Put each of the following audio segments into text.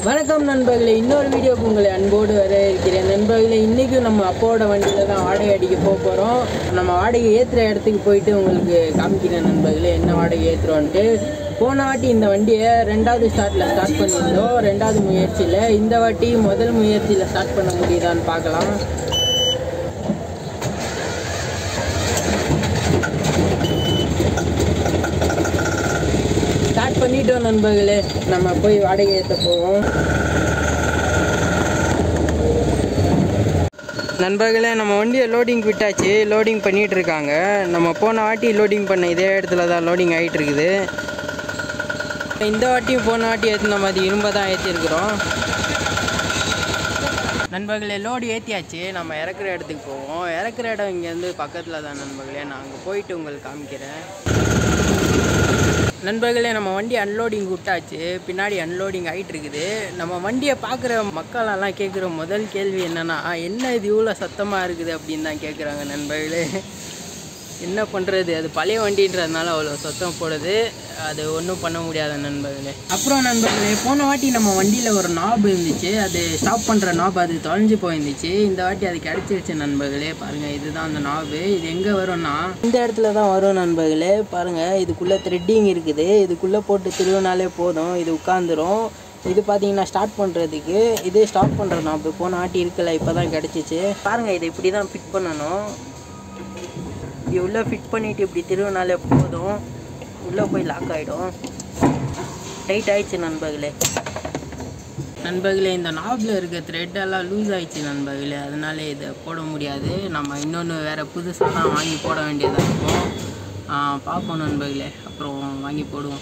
வணக்கம் நண்பர்களே இன்னொரு வீடியோக்கு உங்களை அன்போடு வர இருக்கிறேன் நண்பர்களே இன்றைக்கும் நம்ம அப்பாவோட வண்டியில் தான் வாடகை அடிக்க போக போகிறோம் நம்ம வாடகை ஏற்றுற இடத்துக்கு போயிட்டு உங்களுக்கு காமிக்கிறேன் நண்பர்களே என்ன வாடகை ஏற்றுறோன்ட்டு போன வாட்டி இந்த வண்டியை ரெண்டாவது ஸ்டார்ட்டில் ஸ்டார்ட் பண்ணியிருந்தோம் ரெண்டாவது முயற்சியில் இந்த வாட்டி முதல் முயற்சியில் ஸ்டார்ட் பண்ண முடியுதான்னு பார்க்கலாம் ஸ்டார்ட் பண்ணிட்டோம் நண்பர்களே நம்ம போய் வாடகை ஏற்ற போவோம் நண்பர்களே நம்ம வண்டியை லோடிங் விட்டாச்சு லோடிங் பண்ணிட்டு இருக்காங்க நம்ம போன வாட்டி லோடிங் பண்ண இதே இடத்துல தான் லோடிங் ஆகிட்டு இருக்குது இந்த வாட்டியும் போன வாட்டி ஏற்றின மாதிரி இரும்பை தான் ஏற்றிருக்கிறோம் நண்பர்களே லோடு ஏற்றியாச்சு நம்ம இறக்குற இடத்துக்கு போவோம் இறக்குற இடம் இங்கேருந்து பக்கத்தில் தான் நண்பர்களே நான் அங்கே போயிட்டு உங்களுக்கு காமிக்கிறேன் நண்பர்களே நம்ம வண்டி அன்லோடிங் விட்டாச்சு பின்னாடி அன்லோடிங் ஆகிட்டு இருக்குது நம்ம வண்டியை பார்க்குற மக்களெல்லாம் கேட்குற முதல் கேள்வி என்னன்னா என்ன இது இவ்வளோ சத்தமாக இருக்குது அப்படின்னு தான் கேட்குறாங்க நண்பர்களே என்ன பண்ணுறது அது பழைய வண்டின்றதுனால அவ்வளோ சத்தம் போடுது அது ஒன்றும் பண்ண முடியாத நண்பர்களே அப்புறம் நண்பர்களே போன வாட்டி நம்ம வண்டியில் ஒரு நாப் இருந்துச்சு அது ஸ்டாப் பண்ணுற நாப் அது தொலைஞ்சு போயிருந்துச்சு இந்த வாட்டி அது கிடச்சிருச்சு நண்பர்களே பாருங்கள் இதுதான் அந்த நாபு இது எங்கே வரும்னா இந்த இடத்துல தான் வரும் நண்பர்களே பாருங்கள் இதுக்குள்ளே த்ரெட்டிங் இருக்குது இதுக்குள்ளே போட்டு திருவினாலே போதும் இது உட்காந்துரும் இது பார்த்தீங்கன்னா ஸ்டார்ட் பண்ணுறதுக்கு இது ஸ்டாப் பண்ணுற நாப்பு போன வாட்டி இருக்கல இப்போ தான் கிடச்சிச்சு பாருங்கள் இதை இப்படி தான் ஃபிட் பண்ணணும் இப்படி உள்ளே ஃபிட் பண்ணிவிட்டு இப்படி திருவினாலே போதும் உள்ளே போய் லாக் ஆகிடும் டைட் ஆயிடுச்சு நண்பர்களே நண்பர்களே இந்த நாபில் இருக்க த்ரெட் எல்லாம் லூஸ் ஆயிடுச்சு நண்பர்களே அதனால இதை போட முடியாது நம்ம இன்னொன்று வேறு புதுசாக தான் வாங்கி போட வேண்டியதாக இருக்கும் ஆ, பார்ப்போம் நண்பர்களே அப்புறம் வாங்கி போடுவோம்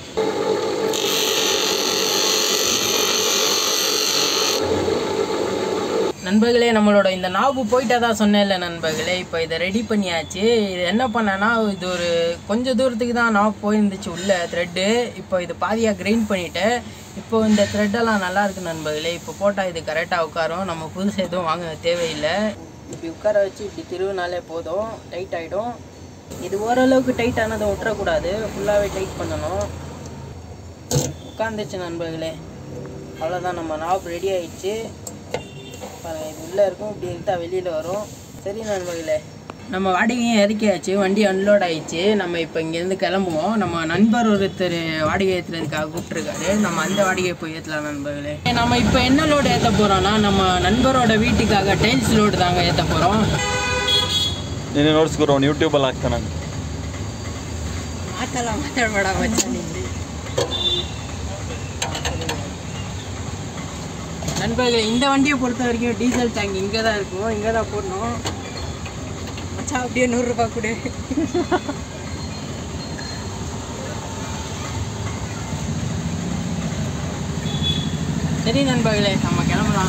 நண்பர்களே நம்மளோட இந்த நாபு போயிட்டா தான் சொன்னேன்ல நண்பர்களே இப்போ இதை ரெடி பண்ணியாச்சு இது என்ன பண்ணேன்னா இது ஒரு கொஞ்சம் தூரத்துக்கு தான் நாப் போயிருந்துச்சு உள்ள த்ரெட்டு இப்போ இது பாதியாக கிரைண்ட் பண்ணிவிட்டு இப்போ இந்த த்ரெட்டெல்லாம் நல்லா இருக்கு நண்பர்களே இப்போ போட்டால் இது கரெக்டாக உட்காரும் நம்ம புதுசு எதுவும் வாங்க தேவையில்லை இப்படி உட்கார வச்சு இப்படி திருவினாலே போதும் டைட் ஆகிடும் இது ஓரளவுக்கு டைட் ஆனதை விட்டுறக்கூடாது ஃபுல்லாகவே டைட் பண்ணணும் உட்காந்துச்சு நண்பர்களே அவ்வளோதான் நம்ம நாப் ரெடி ஆயிடுச்சு பாருங்கள் இது உள்ளே இருக்கும் இப்படி எடுத்தால் வெளியில் வரும் சரி நண்பர்களே நம்ம வாடகையும் இறக்கியாச்சு வண்டி அன்லோட் ஆயிடுச்சு நம்ம இப்போ இங்கேருந்து கிளம்புவோம் நம்ம நண்பர் ஒருத்தர் வாடகை ஏற்றுறதுக்காக கூப்பிட்ருக்காரு நம்ம அந்த வாடகையை போய் ஏற்றலாம் நண்பர்களே நம்ம இப்போ என்ன லோடு ஏற்ற போகிறோம்னா நம்ம நண்பரோட வீட்டுக்காக டைல்ஸ் லோடு தாங்க ஏற்ற போகிறோம் ನೀನು ನೋಡ್ಸ್ಕೊರು ಅವ್ನು ಯೂಟ್ಯೂಬಲ್ಲಿ ಹಾಕ್ತಾನೆ ಮಾತಲ್ಲ ಮಾತಾಡಬೇಡ ಮಚ್ಚ நண்பர்களே இந்த வண்டியை பொறுத்த வரைக்கும் டீசல் டேங்க் இங்கே தான் இருக்கும் இங்கே தான் போடணும் மச்சான் அப்படியே நூறுரூபா கொடு சரி நண்பர்களே நம்ம கிளம்பலாம்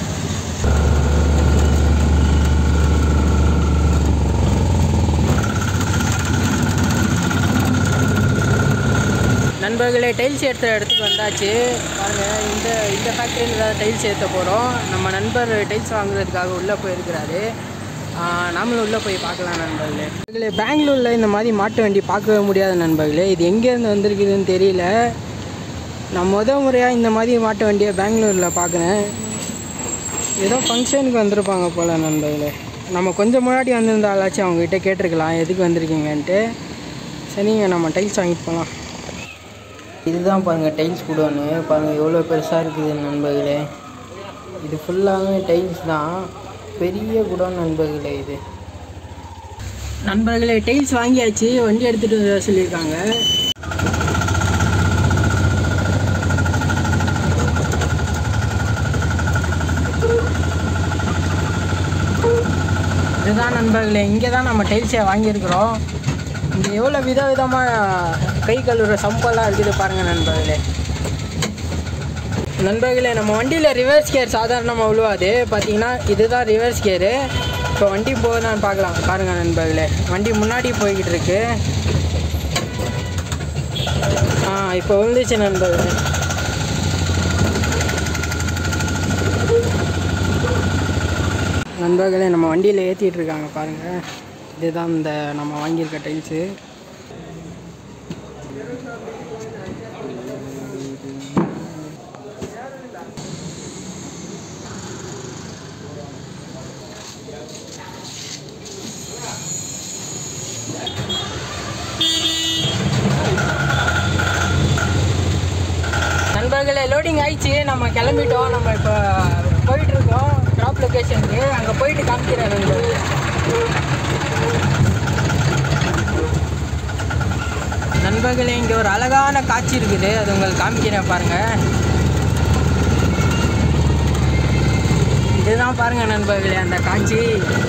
நண்பர்களே டைல்ஸ் ஏற்றுற இடத்துக்கு வந்தாச்சு பாருங்கள் இந்த இந்த ஃபேக்ட்ரியில் தான் டைல்ஸ் ஏற்ற போகிறோம் நம்ம நண்பர் டைல்ஸ் வாங்குறதுக்காக உள்ளே போயிருக்கிறாரு ஆஹ் நாமளும் உள்ளே போய் பார்க்கலாம் நண்பர்களே நண்பர்களே பெங்களூரில் இந்த மாதிரி மாட்டு வண்டி பார்க்கவே முடியாத நண்பர்களே இது எங்கேருந்து வந்திருக்குதுன்னு தெரியல நான் முத முறையாக இந்த மாதிரி மாட்டு வண்டியை பெங்களூரில் பார்க்குறேன் ஏதோ ஃபங்க்ஷனுக்கு வந்திருப்பாங்க போல் நண்பர்களே நம்ம கொஞ்சம் முன்னாடி வந்திருந்தாலாச்சும் அவங்ககிட்ட கேட்டிருக்கலாம் எதுக்கு வந்திருக்கீங்கன்ட்டு சரிங்க நம்ம டைல்ஸ் வாங்கிட்டு போகலாம் இதுதான் பாருங்கள் டைல்ஸ் குடோனு பாருங்கள் எவ்வளோ பெருசாக இருக்குது நண்பர்களே இது ஃபுல்லாகவே டைல்ஸ் தான் பெரிய குடோன் நண்பர்களே இது நண்பர்களே டைல்ஸ் வாங்கியாச்சு வண்டி எடுத்துகிட்டு வர சொல்லியிருக்காங்க இதுதான் நண்பர்களே இங்கே தான் நம்ம டைல்ஸை வாங்கியிருக்கிறோம் இங்கே எவ்வளோ வித விதமாக கை கழுவுற சம்பெல்லாம் இருக்குது பாருங்கள் நண்பர்களே நண்பர்களே நம்ம வண்டியில் ரிவர்ஸ் கியர் சாதாரணமாக விழுவாது பார்த்தீங்கன்னா இதுதான் ரிவர்ஸ் கியரு இப்போ வண்டி போகுதான்னு பார்க்கலாம் பாருங்கள் நண்பர்களே வண்டி முன்னாடி போய்கிட்டு இருக்கு ஆ இப்போ விழுந்துச்சு நண்பர்களே நண்பர்களே நம்ம வண்டியில் ஏற்றிட்டு இருக்காங்க பாருங்கள் இதுதான் இந்த நம்ம வாங்கியிருக்க டைல்ஸு நம்ம கிளம்பிட்டோம் நம்ம இப்போ போயிட்டு இருக்கோம் ட்ராப் லொக்கேஷனுக்கு அங்கே போயிட்டு காமிக்கிறேன் நண்பர்களே நண்பர்களே இங்கே ஒரு அழகான காட்சி இருக்குது அது உங்களுக்கு காமிக்கிறேன் பாருங்கள் இதுதான் பாருங்க நண்பர்களே அந்த காட்சி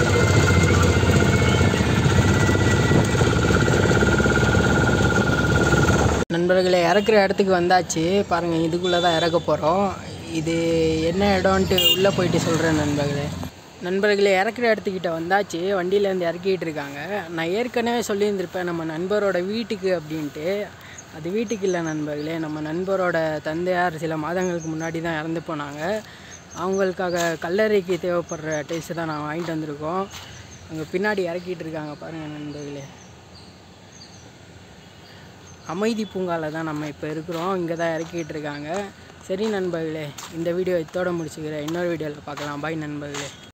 நண்பர்களே இறக்குற இடத்துக்கு வந்தாச்சு பாருங்கள் இதுக்குள்ளே தான் இறக்க போகிறோம் இது என்ன இடம்ன்ட்டு உள்ளே போயிட்டு சொல்கிறேன் நண்பர்களே நண்பர்களே இறக்குற இடத்துக்கிட்ட வந்தாச்சு வண்டியிலேருந்து இறக்கிட்டு இருக்காங்க நான் ஏற்கனவே சொல்லியிருந்திருப்பேன் நம்ம நண்பரோட வீட்டுக்கு அப்படின்ட்டு அது வீட்டுக்கு இல்லை நண்பர்களே நம்ம நண்பரோட தந்தையார் சில மாதங்களுக்கு முன்னாடி தான் இறந்து போனாங்க அவங்களுக்காக கல்லறைக்கு தேவைப்படுற டேஸ்ட்டு தான் நான் வாங்கிட்டு வந்திருக்கோம் அங்கே பின்னாடி இறக்கிட்டு இருக்காங்க பாருங்கள் நண்பர்களே அமைதி பூங்காவில் தான் நம்ம இப்போ இருக்கிறோம் இங்கே தான் இறக்கிட்டு இருக்காங்க சரி நண்பர்களே இந்த வீடியோ இதோட முடிச்சுக்கிறேன் இன்னொரு வீடியோவில் பார்க்கலாம் பாய் நண்பர்களே